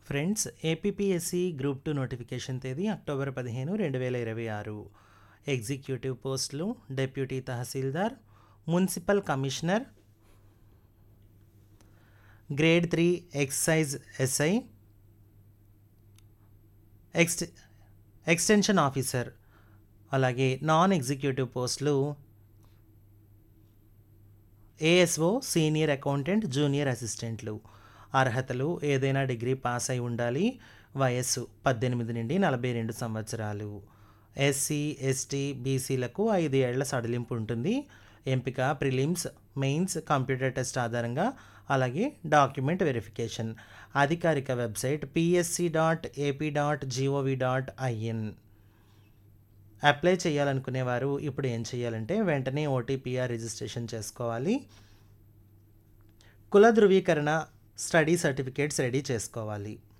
friends APPSC group two notification తేదీ October పదిహేను రెండు వేల ఇరవై ఆరు ఎగ్జిక్యూటివ్ పోస్టులు deputy tahsildar municipal commissioner grade three excise SI ఎక్స్ట్ ఎక్స్టెన్షన్ ఆఫీసర్ అలాగే నాన్ ఎగ్జిక్యూటివ్ పోస్టులు ఏఎస్ఓ సీనియర్ అకౌంటెంట్ జూనియర్ అసిస్టెంట్లు అర్హతలు ఏదైనా డిగ్రీ పాస్ అయి ఉండాలి వయస్సు పద్దెనిమిది నుండి నలభై రెండు సంవత్సరాలు ఎస్సీ ఎస్టీ బీసీలకు ఐదు ఏళ్ల సడలింపు ఉంటుంది ఎంపిక ప్రిలిమ్స్ మెయిన్స్ కంప్యూటర్ టెస్ట్ ఆధారంగా అలాగే డాక్యుమెంట్ వెరిఫికేషన్ అధికారిక website PSC dot AP dot GOV dot IN apply చేయాలనుకునేవారు ఇప్పుడు ఏం చేయాలంటే వెంటనే ఓటీపీఆర్ రిజిస్ట్రేషన్ చేసుకోవాలి కుల ధృవీకరణ స్టడీ సర్టిఫికేట్స్ రెడీ చేసుకోవాలి